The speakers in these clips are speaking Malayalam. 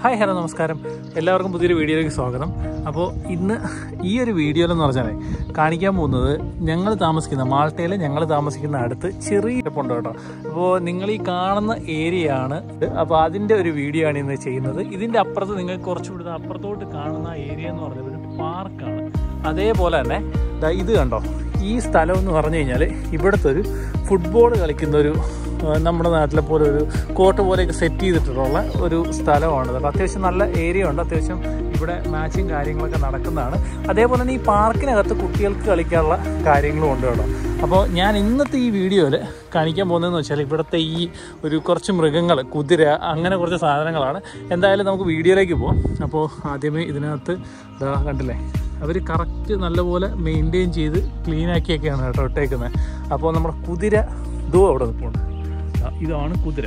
ഹായ് ഹലോ നമസ്കാരം എല്ലാവർക്കും പുതിയൊരു വീഡിയോയിലേക്ക് സ്വാഗതം അപ്പോൾ ഇന്ന് ഈ ഒരു വീഡിയോയിലെന്ന് പറഞ്ഞാൽ കാണിക്കാൻ പോകുന്നത് ഞങ്ങൾ താമസിക്കുന്ന മാൾട്ടയിൽ ഞങ്ങൾ താമസിക്കുന്ന അടുത്ത് ചെറിയ ഇടപ്പുണ്ട് കേട്ടോ അപ്പോൾ നിങ്ങൾ ഈ കാണുന്ന ഏരിയ ആണ് ഇത്. അപ്പോൾ അതിൻ്റെ ഒരു വീഡിയോ ആണ് ഇന്ന് ചെയ്യുന്നത് ഇതിൻ്റെ അപ്പുറത്ത് നിങ്ങൾക്ക് കുറച്ചുകൂടി അപ്പുറത്തോട്ട് കാണുന്ന ഏരിയ എന്ന് പറഞ്ഞത് ഒരു പാർക്കാണ് അതേപോലെ തന്നെ ദാ ഇത് കണ്ടോ ഈ സ്ഥലം എന്ന് പറഞ്ഞു കഴിഞ്ഞാൽ ഇവിടുത്തെ ഒരു ഫുട്ബോൾ കളിക്കുന്ന ഒരു ആ, നമ്മുടെ നാട്ടിലെ പോലെ ഒരു കോർട്ട് പോലെയൊക്കെ സെറ്റ് ചെയ്തിട്ടുള്ള ഒരു സ്ഥലമാണ് അപ്പോൾ അത്യാവശ്യം നല്ല ഏരിയ ഉണ്ട് അത്യാവശ്യം ഇവിടെ മാച്ചും കാര്യങ്ങളൊക്കെ നടക്കുന്നതാണ് അതേപോലെ തന്നെ ഈ പാർക്കിനകത്ത് കുട്ടികൾക്ക് കളിക്കാനുള്ള കാര്യങ്ങളും ഉണ്ട് കേട്ടോ അപ്പോൾ ഞാൻ ഇന്നത്തെ ഈ വീഡിയോയിൽ കാണിക്കാൻ പോകുന്നതെന്ന് വെച്ചാൽ ഇവിടുത്തെ ഈ ഒരു കുറച്ച് മൃഗങ്ങൾ കുതിര അങ്ങനെ കുറച്ച് സാധനങ്ങളാണ് എന്തായാലും നമുക്ക് വീഡിയോയിലേക്ക് പോകാം അപ്പോൾ ആദ്യമേ ഇതിനകത്ത് ഇതാ കണ്ടില്ലേ അവർ കറക്റ്റ് നല്ലപോലെ മെയിൻറ്റെയിൻ ചെയ്ത് ക്ലീൻ ആക്കിയൊക്കെയാണ് കേട്ടോ ഇട്ടേക്കുന്നത് അപ്പോൾ നമ്മുടെ കുതിര ഇതും അവിടെ നിൽപ്പുണ്ട് ആ, ഇതാണ് കുതിര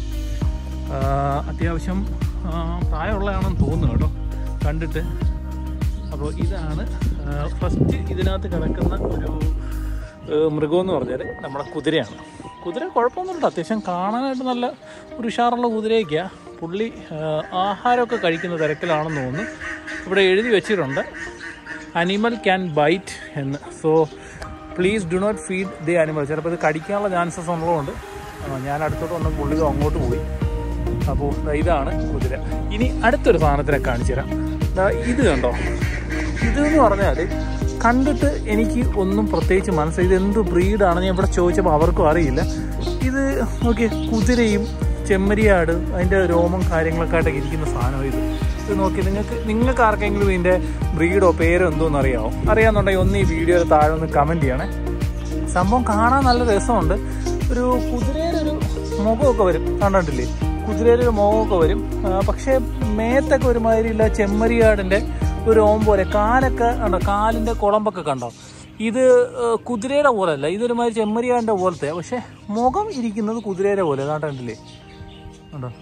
ആ, അത്യാവശ്യം ആ, പ്രായമുള്ളതാണെന്ന് തോന്നുന്നു കേട്ടോ കണ്ടിട്ട് അപ്പോൾ ഇതാണ് ഫസ്റ്റ് ഇതിനകത്ത് കിടക്കുന്ന ഒരു ഏ, മൃഗം എന്ന് പറഞ്ഞാൽ നമ്മുടെ കുതിരയാണ് കുതിര കുഴപ്പമൊന്നുമില്ല അത്യാവശ്യം കാണാനായിട്ട് നല്ല ഒരു ഉഷാറുള്ള കുതിരയൊക്കെയാണ് പുള്ളി ആ, ആഹാരമൊക്കെ കഴിക്കുന്ന തിരക്കിലാണെന്ന് തോന്നുന്നു ഇവിടെ എഴുതി വെച്ചിട്ടുണ്ട് അനിമൽ ക്യാൻ ബൈറ്റ് എന്ന് so please do not feed the animal ചിലപ്പോൾ ഇത് കടിക്കാനുള്ള ചാൻസസ് ഉള്ളതുകൊണ്ട് ആ, ഞാൻ അടുത്തോട്ട് വന്ന പുള്ളി ഇത് അങ്ങോട്ട് പോയി അപ്പോൾ ദാ ഇതാണ് കുതിര ഇനി അടുത്തൊരു സാധനത്തിനെ കാണിച്ചു തരാം ദാ ഇത് കണ്ടോ ഇത് എന്ന് പറഞ്ഞാൽ കണ്ടിട്ട് എനിക്ക് ഒന്നും പ്രത്യേകിച്ച് മനസ്സിലായി ഇത് എന്ത് ബ്രീഡാണെന്ന് ഞാൻ ഇവിടെ ചോദിച്ചപ്പോൾ അവർക്കും അറിയില്ല ഇത് നോക്കിയേ കുതിരയും ചെമ്മരിയാട് അതിൻ്റെ രോമം കാര്യങ്ങളൊക്കെ ആയിട്ടൊക്കെ ഇരിക്കുന്ന സാധനം ഇത് ഇത് നോക്കി നിങ്ങൾക്ക് നിങ്ങൾക്ക് ആർക്കെങ്കിലും ഇതിൻ്റെ ബ്രീഡോ പേരോ എന്തോന്ന് അറിയാമോ അറിയാമെന്നുണ്ടെങ്കിൽ ഒന്ന് ഈ വീഡിയോയിൽ താഴെ ഒന്ന് കമൻറ്റ് ചെയ്യണേ സംഭവം കാണാൻ നല്ല രസമുണ്ട് ഒരു കുതിരയിലൊരു മുഖമൊക്കെ വരും കണ്ടിട്ടില്ലേ കുതിരയിലൊരു മുഖമൊക്കെ വരും ആ, പക്ഷേ മേത്തൊക്കെ ഒരുമാതിരി ഇല്ല ചെമ്മരിയാടിൻ്റെ ഒരു ഓം പോലെ കാലൊക്കെ ഉണ്ടോ കാലിൻ്റെ കുളമ്പൊക്കെ കണ്ടോ ഇത് ആ, കുതിരയുടെ പോലെയല്ല ഇതൊരുമാതിരി ചെമ്മരിയാടിൻ്റെ പോലത്തെ പക്ഷേ മുഖം ഇരിക്കുന്നത് കുതിരയുടെ പോലെ കണ്ടിട്ടില്ലേ ഉണ്ടോ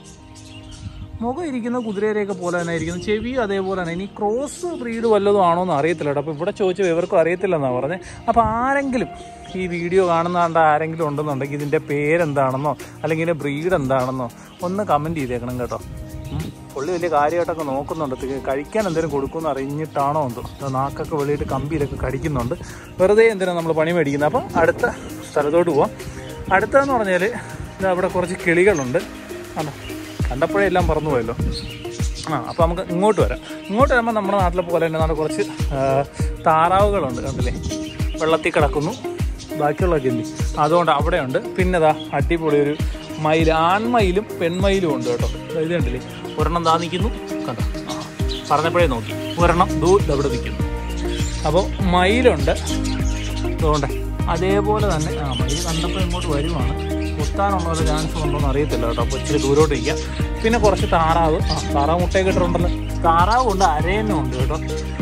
മുഖം ഇരിക്കുന്ന കുതിരയുടെയൊക്കെ പോലെ തന്നെ ഇരിക്കുന്നു ചെവിയും അതേപോലെ തന്നെ ഇനി ക്രോസ് ബ്രീഡ് വല്ലതും ആണോ എന്ന് അറിയത്തില്ല കേട്ടോ അപ്പോൾ ഇവിടെ ചോദിച്ചാൽ ഇവർക്കും അറിയത്തില്ലെന്നാണ് പറഞ്ഞത് അപ്പോൾ ആരെങ്കിലും ഈ വീഡിയോ കാണുന്ന കണ്ട ആരെങ്കിലും ഉണ്ടെന്നുണ്ടെങ്കിൽ ഇതിൻ്റെ പേരെന്താണെന്നോ അല്ലെങ്കിൽ ഇതിൻ്റെ ബ്രീഡ് എന്താണെന്നോ ഒന്ന് കമൻറ്റ് ചെയ്തേക്കണം കേട്ടോ ഉം. പുള്ളി വലിയ കാര്യമായിട്ടൊക്കെ നോക്കുന്നുണ്ട് തി- കഴിക്കാൻ എന്തെങ്കിലും കൊടുക്കുമെന്ന് അറിഞ്ഞിട്ടാണോ എന്തോ ദാ നാക്കൊക്കെ വെളിയിട്ട് കമ്പിയിലൊക്കെ കടിക്കുന്നുണ്ട് വെറുതെ എന്തിനാണ് നമ്മൾ പണി മേടിക്കുന്നത് അപ്പം അടുത്ത സ്ഥലത്തോട്ട് പോവാം അടുത്തതെന്ന് പറഞ്ഞാൽ ഇതാ അവിടെ കുറച്ച് കിളികളുണ്ട് ആണോ കണ്ടപ്പോഴേ എല്ലാം പറന്നു പോയല്ലോ ആ അപ്പോൾ നമുക്ക് ഇങ്ങോട്ട് വരാം ഇങ്ങോട്ട് വരുമ്പോൾ നമ്മുടെ നാട്ടിലെ പോലെ തന്നെ നമ്മുടെ കുറച്ച് ആ, താറാവുകളുണ്ട് കണ്ടില്ലേ വെള്ളത്തിൽ കിടക്കുന്നു ബാക്കിയുള്ളതൊക്കെ ഇല്ലേ അതുകൊണ്ട് അവിടെയുണ്ട് പിന്നെ ദാ അടിപൊളി ഒരു മയിൽ ആൺമയിലും പെൺമയിലും ഉണ്ട് കേട്ടോ ദാ ഇത് കണ്ടില്ലേ ഒരെണ്ണം ദാ നിൽക്കുന്നു കണ്ടോ ആ പറഞ്ഞപ്പോഴേ നോക്കി ഒരെണ്ണം ദൂ അവിടെ നിൽക്കുന്നു അപ്പോൾ മയിലുണ്ട് അതുകൊണ്ട് അതേപോലെ തന്നെ ആ മയിൽ കണ്ടപ്പോൾ ഇങ്ങോട്ട് വരുവാണ് കുത്താനുള്ള ഒരു ചാൻസ് ഉണ്ടോന്ന് അറിയത്തില്ല കേട്ടോ അപ്പോൾ ഇച്ചിരി ദൂരോട്ട് ഇരിക്കാം പിന്നെ കുറച്ച് താറാവ് ആ താറാവ് മുട്ടയൊക്കെ ഇട്ടിട്ടുണ്ടല്ലോ താറാവ് ഉണ്ട് അരയനും ഉണ്ട് കേട്ടോ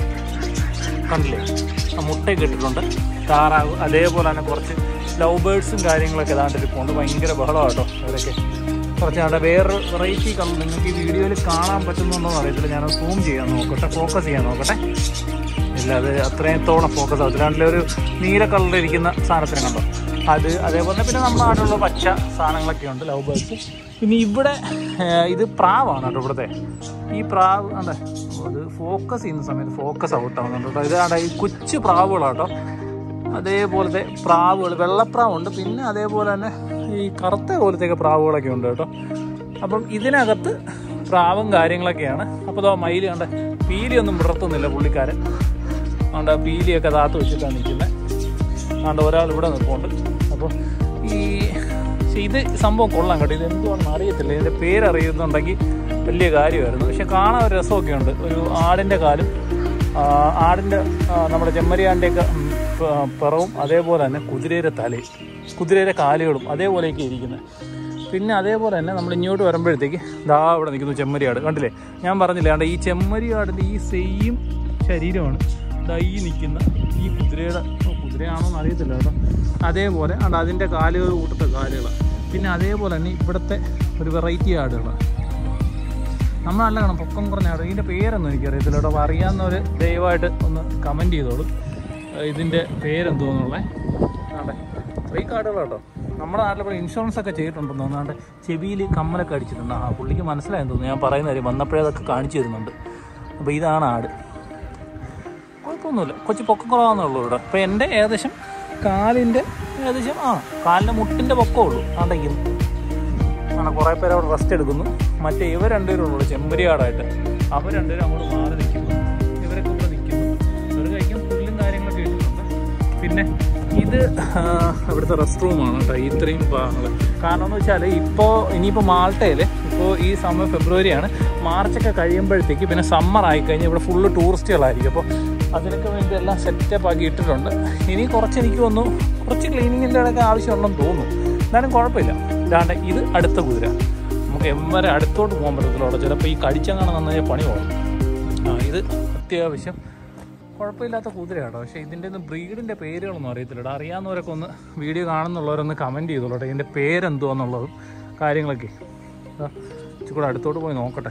കണ്ടില്ലേ ആ മുട്ടയൊക്കെ ഇട്ടിട്ടുണ്ട് താറാവ് അതേപോലെ തന്നെ കുറച്ച് ലവ് ബേഡ്സും കാര്യങ്ങളൊക്കെ ഏതാണ്ട് ഇരിപ്പുണ്ട് ഭയങ്കര ബഹളമാണ് കേട്ടോ അവരൊക്കെ കുറച്ച് അവിടെ വേറൊരു വെറൈറ്റി കളർ നിങ്ങൾക്ക് ഈ വീഡിയോയിൽ കാണാൻ പറ്റുന്നുണ്ടോ എന്ന് അറിയത്തില്ല ഞാൻ സൂം ചെയ്യാൻ നോക്കട്ടെ ഫോക്കസ് ചെയ്യാൻ നോക്കട്ടെ ഇല്ല അത് അത്രത്തോളം ഫോക്കസ് ആവത്തില്ല ഒരു നീല കളറിൽ ഇരിക്കുന്ന സാധനത്തിന് കണ്ടോ അത് അതേപോലെ പിന്നെ നമ്മുടെ നാട്ടിലുള്ള പച്ച സാധനങ്ങളൊക്കെ ഉണ്ട് ലവ് ബേർഡ്സ് പിന്നെ ഇവിടെ ഏർ, ഇത് പ്രാവാണ് കേട്ടോ ഇവിടുത്തെ ഈ പ്രാവ് ആണ്ടെ അത് ഫോക്കസ് ചെയ്യുന്ന സമയത്ത് ഫോക്കസ് ഔട്ട് ആവുന്നുണ്ട് കേട്ടോ ഇത് ആണ്ടെ ഈ കൊച്ചു പ്രാവുകളാട്ടോ അതേപോലത്തെ പ്രാവുകൾ വെള്ളപ്രാവുണ്ട് പിന്നെ അതേപോലെ തന്നെ ഈ കറുത്ത പോലത്തെയൊക്കെ പ്രാവുകളൊക്കെ ഉണ്ട് കേട്ടോ അപ്പം ഇതിനകത്ത് പ്രാവും കാര്യങ്ങളൊക്കെയാണ് അപ്പോൾ ഇതോ മയിൽ കണ്ട പീലിയൊന്നും വിടർത്തുന്നില്ല പുള്ളിക്കാരൻ അതുകൊണ്ട് ആ പീലിയൊക്കെ താത്ത് വെച്ചിട്ടാണ് നിൽക്കുന്നത് അതുകൊണ്ട് ഒരാൾ ഇവിടെ നിൽപ്പുണ്ട് അപ്പോൾ ഈ പക്ഷേ ഇത് സംഭവം കൊള്ളാം കേട്ടോ ഇത് എന്തുവാണെന്ന് അറിയത്തില്ല ഇതിൻ്റെ പേരറിയുന്നുണ്ടെങ്കിൽ വലിയ കാര്യമായിരുന്നു പക്ഷെ കാണാൻ ഒരു രസമൊക്കെ ഉണ്ട് ഒരു ആടിൻ്റെ കാലും ആ, ആടിൻ്റെ ആ, നമ്മുടെ ചെമ്മരിയാൻ്റെയൊക്കെ ഉം, പ- പിറവും അതേപോലെ തന്നെ കുതിരയുടെ തലയും കുതിരയുടെ കാലുകളും അതേപോലെയൊക്കെ ഇരിക്കുന്നത് പിന്നെ അതേപോലെ തന്നെ നമ്മൾ ഇങ്ങോട്ട് വരുമ്പോഴത്തേക്ക് ദാ ഇവിടെ നിൽക്കുന്നു ചെമ്മരിയാട് കണ്ടില്ലേ ഞാൻ പറഞ്ഞില്ലേ കണ്ട ഈ ചെമ്മരിയാടിൻ്റെ ഈ സെയിം ശരീരമാണ് ദാ ഈ നിൽക്കുന്ന ഈ കുതിരയുടെ ഓ, കുതിരയാണോ എന്ന് അറിയത്തില്ല കേട്ടോ അതേപോലെ ഉണ്ട് അതിൻ്റെ കാലുകൾ കൂട്ടത്തെ കാലുകളാണ് പിന്നെ അതേപോലെ തന്നെ ഇവിടുത്തെ ഒരു വെറൈറ്റി ആടുകളാണ് നമ്മൾ നല്ല കാണാം പൊക്കം കുറഞ്ഞ ആട് ഇതിൻ്റെ പേരൊന്നും എനിക്കറിയത്തില്ല കേട്ടോ അപ്പോൾ അറിയാവുന്നവർ ദയവായിട്ട് ഒന്ന് കമൻറ്റ് ചെയ്തോളൂ ഏഹ് ഇതിൻ്റെ പേരെന്തോന്നുള്ളേ ആണ്ടെ ഈ കാടുകളാട്ടോ നമ്മുടെ നാട്ടിൽ ഇൻഷുറൻസ് ഒക്കെ ചെയ്തിട്ടുണ്ടെന്ന് തോന്നാണ്ട് ചെവിയിൽ കമ്മലൊക്കെ അടിച്ചിട്ടുണ്ട് ആ പുള്ളിക്ക് മനസ്സിലായെന്ന് തോന്നുന്നു ഞാൻ പറയുന്ന കാര്യം വന്നപ്പോഴേ അതൊക്കെ കാണിച്ചു തരുന്നുണ്ട് അപ്പോൾ ഇതാണ് ആട് കുഴപ്പമൊന്നുമില്ല കൊച്ചു പൊക്കക്കുറവാന്നുള്ളൂ ഇവിടെ അപ്പോൾ എൻ്റെ ഏകദേശം കാലിൻ്റെ ഏകദേശം ആ കാലിൻ്റെ മുട്ടിൻ്റെ പൊക്കമുള്ളൂ ആണ്ടെങ്കിലും അങ്ങനെ കുറേ പേര് അവിടെ റെസ്റ്റ് എടുക്കുന്നു മറ്റേ ഇവർ രണ്ടുപേരും ഉള്ളൂ ചെമ്പരിയാടായിട്ട് അവർ രണ്ടുപേരും അങ്ങോട്ട് മാറി നിൽക്കുന്നു ഇവരൊക്കെ ഇവിടെ നിൽക്കുന്നു ഇവർ കഴിക്കാൻ പുല്ലും കാര്യങ്ങളൊക്കെ ഇട്ടിട്ടുണ്ട് പിന്നെ ഇത് ആ, ഇവിടുത്തെ റെസ്റ്റ് റൂമാണ് കേട്ടോ ഇത്രയും ഭാഗങ്ങൾ കാരണം എന്ന് വെച്ചാൽ ഇപ്പോൾ ഇനിയിപ്പോൾ മാൾട്ടയിൽ ഇപ്പോൾ ഈ സമയം ഫെബ്രുവരിയാണ് മാർച്ചൊക്കെ കഴിയുമ്പോഴത്തേക്ക് പിന്നെ സമ്മർ ആയിക്കഴിഞ്ഞാൽ ഇവിടെ ഫുള്ള് ടൂറിസ്റ്റുകളായിരിക്കും അപ്പോൾ അതിനൊക്കെ വേണ്ടി എല്ലാം സെറ്റപ്പ് ആക്കി ഇട്ടിട്ടുണ്ട് ഇനി കുറച്ച് എനിക്ക് തോന്നുന്നു കുറച്ച് ക്ലീനിങ്ങിൻ്റെ ഒക്കെ ആവശ്യമുണ്ടെന്ന് തോന്നുന്നു എന്നാലും കുഴപ്പമില്ല ഇതാണ്ട് ഇത് അടുത്ത കുതിര നമുക്ക് എമ്മരെ അടുത്തോട്ട് പോകാൻ പറ്റത്തില്ല അവിടെ ചിലപ്പോൾ ഈ കടിച്ചങ്ങനെ നന്നായി പണി പോകും ആ ഇത് അത്യാവശ്യം കുഴപ്പമില്ലാത്ത കുതിരയാട്ടോ പക്ഷേ ഇതിൻ്റെ ഒന്നും ബ്രീഡിൻ്റെ പേരുകളൊന്നും അറിയത്തില്ല കേട്ടോ അറിയാവുന്നവരൊക്കെ ഒന്ന് വീഡിയോ കാണുന്നുള്ളവരൊന്ന് കമൻറ്റ് ചെയ്തോളൂ കേട്ടോ ഇതിൻ്റെ പേരെന്തുവാന്നുള്ളതും കാര്യങ്ങളൊക്കെ ആ, ഇച്ചിരി കൂടെ അടുത്തോട്ട് പോയി നോക്കട്ടെ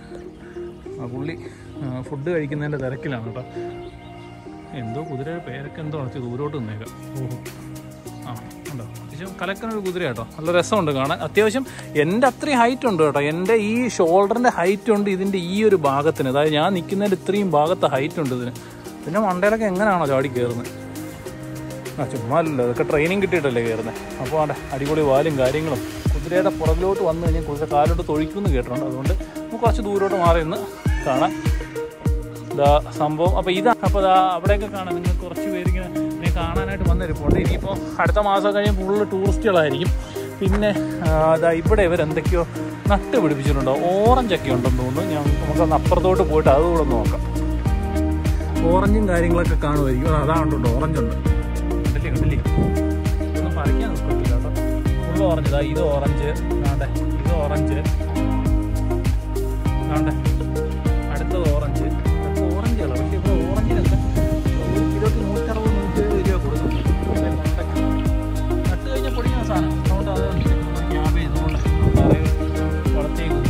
ആ പുള്ളി ഫുഡ് കഴിക്കുന്നതിൻ്റെ തിരക്കിലാണ് കേട്ടോ എന്തോ കുതിരയുടെ പേരൊക്കെ എന്തോ അടച്ച് ദൂരോട്ട് നിന്നേക്കാം ഓഹോ ആ ഉണ്ടോ അത്യാവശ്യം കലക്കനൊരു കുതിര കേട്ടോ നല്ല രസമുണ്ട് കാണാൻ അത്യാവശ്യം എൻ്റെ അത്രയും ഹൈറ്റ് ഉണ്ട് കേട്ടോ എൻ്റെ ഈ ഷോൾഡറിൻ്റെ ഹൈറ്റ് ഉണ്ട് ഇതിൻ്റെ ഈ ഒരു ഭാഗത്തിന് അതായത് ഞാൻ നിൽക്കുന്നതിൻ്റെ ഇത്രയും ഭാഗത്ത് ഹൈറ്റ് ഉണ്ട് ഇതിന് പിന്നെ മണ്ടയിലൊക്കെ എങ്ങനെയാണോ ചാടി കയറുന്നത് ആ ചുമ്മാ അല്ലല്ലോ അതൊക്കെ ട്രെയിനിങ് കിട്ടിയിട്ടല്ലേ കയറുന്നത് അപ്പോൾ അവിടെ അടിപൊളി വാലും കാര്യങ്ങളും കുതിരയുടെ പുറകിലോട്ട് വന്നു കഴിഞ്ഞാൽ കുതിര കാലോട്ട് തൊഴിക്കുമെന്ന് കേട്ടിട്ടുണ്ട് അതുകൊണ്ട് നമുക്ക് കുറച്ച് ദൂരോട്ട് മാറി നിന്ന് കാണാം ഇതാ സംഭവം അപ്പോൾ ഇതാ അപ്പോൾ ദാ അവിടെയൊക്കെ കാണാം നിങ്ങൾ കുറച്ച് പേരിങ്ങനെ ഇതിനെ കാണാനായിട്ട് വന്നിരിപ്പുണ്ട് ഇനിയിപ്പോൾ അടുത്ത മാസം കഴിയും ഫുള്ള് ടൂറിസ്റ്റുകളായിരിക്കും പിന്നെ ആ, ദാ ഇവിടെ ഇവരെന്തൊക്കെയോ നട്ട് പിടിപ്പിച്ചിട്ടുണ്ടോ ഓറഞ്ചൊക്കെ ഉണ്ടെന്ന് തോന്നുന്നു ഞാൻ നമുക്കൊന്ന് അപ്പുറത്തോട്ട് പോയിട്ട് അതുകൂടെ ഒന്ന് നോക്കാം ഓറഞ്ചും കാര്യങ്ങളൊക്കെ കാണുമായിരിക്കും ആ, അതാ ഉണ്ടുണ്ട് ഓറഞ്ച് ഉണ്ട് കണ്ടില്ലേ കണ്ടില്ലേ ഒന്നും പറിക്കാൻ നിൽക്കില്ല കേട്ടോ ഫുള്ള് ഓറഞ്ച് ഇതാ ഇത് ഓറഞ്ച് ആണ്ടെ ഇത് ഓറഞ്ച് ആണ്ടെ അടുത്തത് ഓറഞ്ച് അതൊക്കെ ഓറഞ്ചുകളാണ് പക്ഷേ ഇവിടെ ഓറഞ്ചിനൊക്കെ ഒരു കിലോയ്ക്ക് നൂറ്ററുപത് നൂറ്റി രൂപ കൊടുക്കും നട്ട് കഴിഞ്ഞാൽ പൊടിക്കുന്ന സാധനം അതുകൊണ്ട് അത് ക്യാബേജ് അതുകൊണ്ട് വളർത്തിയേക്കും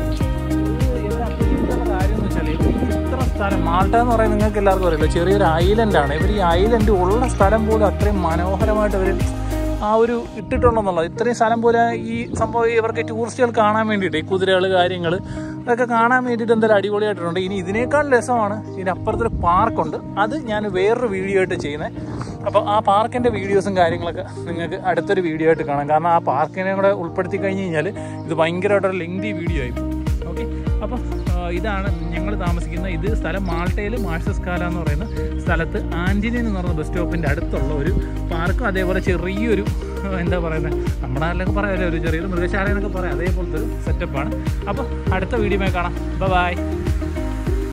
കാര്യം എന്ന് വെച്ചാൽ ഇത്ര സ്ഥലം മാൾട്ട എന്ന് പറയുന്നത് നിങ്ങൾക്ക് എല്ലാവർക്കും അറിയില്ല ചെറിയൊരു ഐലൻഡാണ് ഇവർ ഈ ഐലൻഡ് ഉള്ള സ്ഥലം പോലും അത്രയും മനോഹരമായിട്ട് അവർ ആ ഒരു ഇട്ടിട്ടുണ്ടെന്നുള്ളത് ഇത്രയും സ്ഥലം പോലെ ഈ സംഭവം ഇവർക്ക് ടൂറിസ്റ്റുകൾ കാണാൻ വേണ്ടിയിട്ട് ഈ കുതിരകൾ കാര്യങ്ങൾ അതൊക്കെ കാണാൻ വേണ്ടിയിട്ട് എന്തായാലും അടിപൊളിയായിട്ടുണ്ട് ഇനി ഇതിനേക്കാൾ രസമാണ് ഇതിന് അപ്പുറത്തൊരു പാർക്കുണ്ട് അത് ഞാൻ വേറൊരു വീഡിയോ ആയിട്ട് ചെയ്യുന്നത് അപ്പോൾ ആ പാർക്കിൻ്റെ വീഡിയോസും കാര്യങ്ങളൊക്കെ നിങ്ങൾക്ക് അടുത്തൊരു വീഡിയോ ആയിട്ട് കാണാം കാരണം ആ പാർക്കിനെ കൂടെ ഉൾപ്പെടുത്തി കഴിഞ്ഞ് കഴിഞ്ഞാൽ ഇത് ഭയങ്കരമായിട്ടൊരു ലെങ്തി വീഡിയോ ആയി ഓക്കെ അപ്പോൾ ഇതാണ് ഞങ്ങൾ താമസിക്കുന്ന ഇത് സ്ഥലം മാൾട്ടയിൽ മാഴ്സസ്കാല എന്ന് പറയുന്ന സ്ഥലത്ത് ആൻറ്റിനി എന്ന് പറയുന്ന ബസ് സ്റ്റോപ്പിൻ്റെ അടുത്തുള്ള ഒരു പാർക്കും അതേപോലെ ചെറിയൊരു ആ, എന്താ പറയുന്നത് നമ്മുടെ നാട്ടിലൊക്കെ പറയാമല്ലോ ഒരു ചെറിയൊരു മൃഗശാല എന്നൊക്കെ പറയാം അതേപോലത്തെ ഒരു സെറ്റപ്പാണ് അപ്പോൾ അടുത്ത വീഡിയോ കാണാം ബൈ